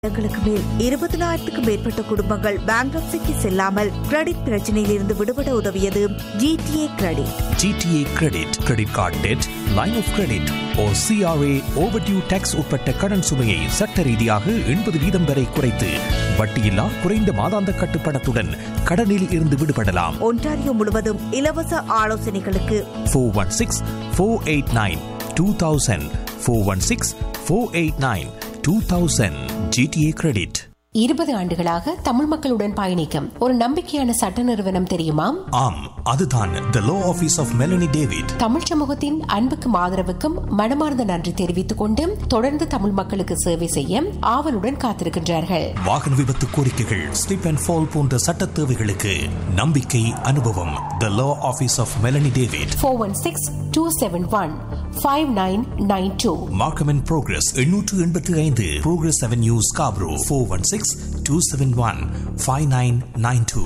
வருடங்களுக்கு மேல் இருபதனாயிரத்துக்கும் மேற்பட்ட குடும்பங்கள் பேங்க்ரப்சிக்கு செல்லாமல் கிரெடிட் பிரச்சனையில் இருந்து விடுபட உதவியது GTA credit GTA credit credit card debt line of credit oh CRA overdue taxes உட்பட்ட கடன் சுமையை சட்ட ரீதியாக எண்பது வீதம் வரை குறைத்து வட்டியில்லா குறைந்த மாதாந்த கட்டுப்பணத்துடன் கடனில் இருந்து விடுபடலாம் ஒன்டாரியோ முழுவதும் இலவச ஆலோசனைகளுக்கு four one six four eight nine two thousand four one six four eight nine two thousand GTA credit இருபது ஆண்டுகளாக தமிழ் மக்களுடன் பயணிக்கும் ஒரு நம்பிக்கையான சட்ட நிறுவனம் தெரியுமா ஆம் அதுதான் the law office of Melanie David தமிழ் சமூகத்தின் அன்புக்கும் ஆதரவுக்கும் மனமார்ந்த நன்றி தெரிவித்துக் கொண்டு தொடர்ந்து தமிழ் மக்களுக்கு சேவை செய்ய ஆவலுடன் காத்திருக்கின்றார்கள் வாகன விபத்து கோரிக்கைகள் ஸ்லிப் அண்ட் ஃபால் போன்ற சட்ட தேவைகளுக்கு நம்பிக்கை அனுபவம் the law office of Melanie David four one six two seven one five nine nine two Markham and Progress எண்ணூற்று எண்பத்தி ஐந்து Progress Avenue Scarborough four one six two seven one five nine nine two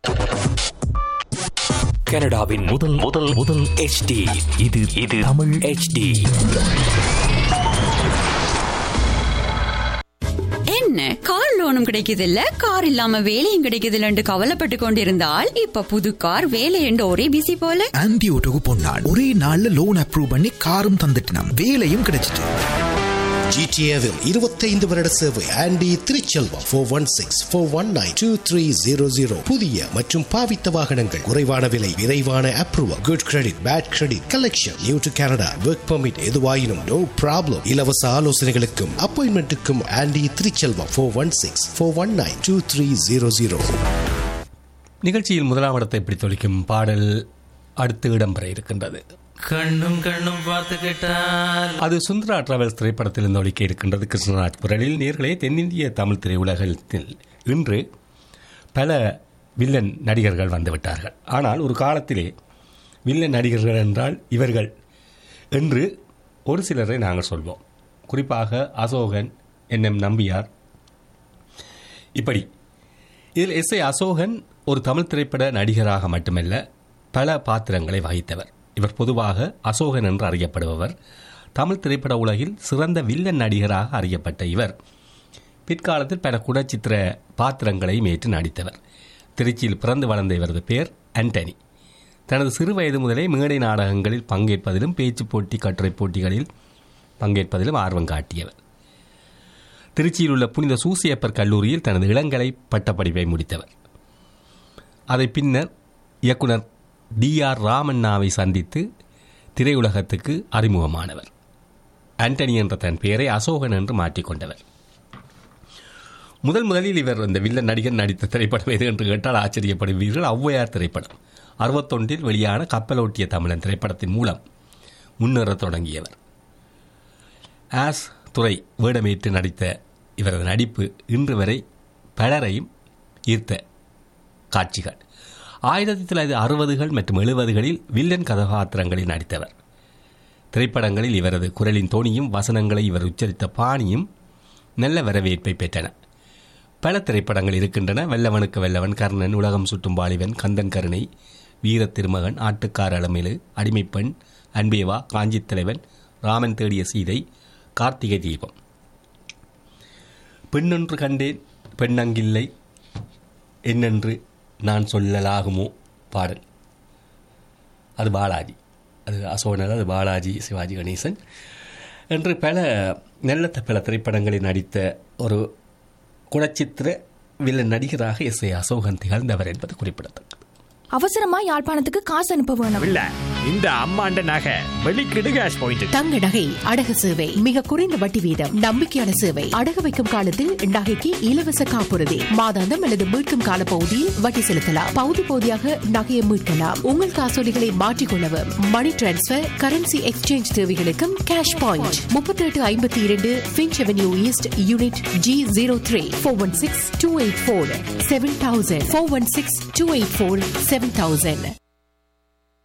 கனடாவின் முதல் முதல் முதல் HD இது இது தமிழ் HD என்ன கார் லோனும் கிடைக்குது இல்ல கார் இல்லாம வேலையும் கிடைக்குது இல்லன்னு கவலைப்பட்டு கொண்டிருந்தால் இப்ப புது கார் வேலை என்று ஒரே பிசி போல ஆன்டி ஓட்டோக்கு பொன்னாள் ஒரே நாள்ல லோன் அப்ரூவ் பண்ணி காரும் தந்துட்டினாம் வேலையும் கிடைச்சிட்டு ஜிடிஏவில் இருபத்தைந்து வருட சேவை Andy Thiruchelvam four one six four one nine two three zero zero புதிய மற்றும் பாவித்த வாகனங்கள் குறைவான விலை விரைவான approval good credit bad credit collection new to Canada work permit எதுவாயினும் நோ ப்ராப்ளம் இலவச ஆலோசனைகளுக்கும் அப்பாயின்மெண்ட்டுக்கும் Andy Thiruchelvam four one six four one nine two three zero zero நிகழ்ச்சியில் முதலாம் இடத்தை பிடித்தொழிக்கும் பாடல் அடுத்து இடம்பெற இருக்கின்றது கண்ணும் கண்ணும் பார்த்துக்கிட்டால் அது சுந்தரா டிராவல்ஸ் திரைப்படத்தில் இருந்து ஒழிக்க இருக்கின்றது கிருஷ்ணராஜ் குரலில் நேர்களே தென்னிந்திய தமிழ் திரையுலகத்தில் இன்று பல வில்லன் நடிகர்கள் வந்துவிட்டார்கள் ஆனால் ஒரு காலத்திலே வில்லன் நடிகர்கள் என்றால் இவர்கள் என்று ஒரு சிலரை நாங்கள் சொல்வோம் குறிப்பாக அசோகன் என் எம் நம்பியார் இப்படி இதில் எஸ் ஏ அசோகன் ஒரு தமிழ் திரைப்பட நடிகராக மட்டுமல்ல பல பாத்திரங்களை வகித்தவர் இவர் பொதுவாக அசோகன் என்று அறியப்படுபவர் தமிழ் திரைப்பட உலகில் சிறந்த வில்லன் நடிகராக அறியப்பட்ட இவர் பிற்காலத்தில் பல குணச்சித்திர பாத்திரங்களையும் ஏற்று நடித்தவர் திருச்சியில் பிறந்து வளர்ந்த இவரது பெயர் ஆண்டனி தனது சிறு வயது முதலே மேடை நாடகங்களில் பங்கேற்பதிலும் பேச்சு போட்டி கட்டுரை போட்டிகளில் பங்கேற்பதிலும் ஆர்வம் காட்டியவர் திருச்சியில் உள்ள புனித சூசியப்பர் கல்லூரியில் தனது இளங்கலை பட்டப்படிப்பை முடித்தவர் அதை பின்னர் இயக்குனர் டி ஆர் ராமண்ணாவை சந்தித்து திரையுலகத்துக்கு அறிமுகமானவர் ஆண்டனி என்ற தன் பெயரை அசோகன் என்று மாற்றிக்கொண்டவர் முதல் முதலில் இவர் இந்த வில்லன் நடிகர் நடித்த திரைப்படம் எது என்று கேட்டால் ஆச்சரியப்படுவீர்கள் ஔவையார் திரைப்படம் அறுபத்தொன்றில் வெளியான கப்பலோட்டிய தமிழன் திரைப்படத்தின் மூலம் முன்னேறத் தொடங்கியவர் ஆஸ் துறை வேடமேற்று நடித்த இவரது நடிப்பு இன்று வரை பலரையும் ஈர்த்த காட்சிகள் ஆயிரத்தி தொள்ளாயிரத்தி அறுபதுகள் மற்றும் எழுபதுகளில் வில்லன் கதாபாத்திரங்களில் நடித்தவர் திரைப்படங்களில் இவரது குரலின் தோணியும் வசனங்களை இவர் உச்சரித்த பாணியும் நல்ல வரவேற்பை பெற்றன பல திரைப்படங்கள் இருக்கின்றன வெள்ளவனுக்கு வெள்ளவன் கர்ணன் உலகம் சுட்டும் வாலிபன் கந்தன் கருணை வீர திருமகன் ஆட்டுக்கார அலமேலு அடிமைப்பெண் அன்பேவா காஞ்சித் தலைவன் ராமன் தேடிய சீதை கார்த்திகை தீபம் பெண்ணொன்று கண்டேன் பெண்ணங்கில்லை என்னென்று நான் சொல்லலாகுமோ பாடல் அது பாலாஜி அது அசோகனர் அது பாலாஜி சிவாஜி கணேசன் என்று பல நல்ல பல திரைப்படங்களில் நடித்த ஒரு குணச்சித்திர வில்லன் நடிகராக எஸ் ஏ அசோகன் திகழ்ந்தவர் என்பது குறிப்பிடத்தக்கது அவசரமா யாழ்ப்பாணத்துக்கு காசு அனுப்ப வேணும் இல்ல இந்த அம்மாண்ட நகை வெளிக்கிடு கேஷ் பாயிண்ட் தங்க நகை அடகு சேவை மிக குறைந்த வட்டி வீதம் நம்பிக்கையான சேவை அடகு வைக்கும் காலத்தில் நகைக்கு இலவச காப்புறுதி மாதாந்தம் அல்லது மீட்கும் கால பகுதியில் வட்டி செலுத்தலாம் பகுதி பகுதியாக நகையை மீட்கலாம் உங்கள் காசோலிகளை மாற்றிக்கொள்ளவும் மணி டிரான்ஸ்பர் கரன்சி எக்ஸ்சேஞ்ச் தேவைகளுக்கும் கேஷ் பாயிண்ட் முப்பத்தி எட்டு ஐம்பத்தி இரண்டு Finch Avenue East unit G zero three four one six two eight four seven thousand four one six two eight four seven thousand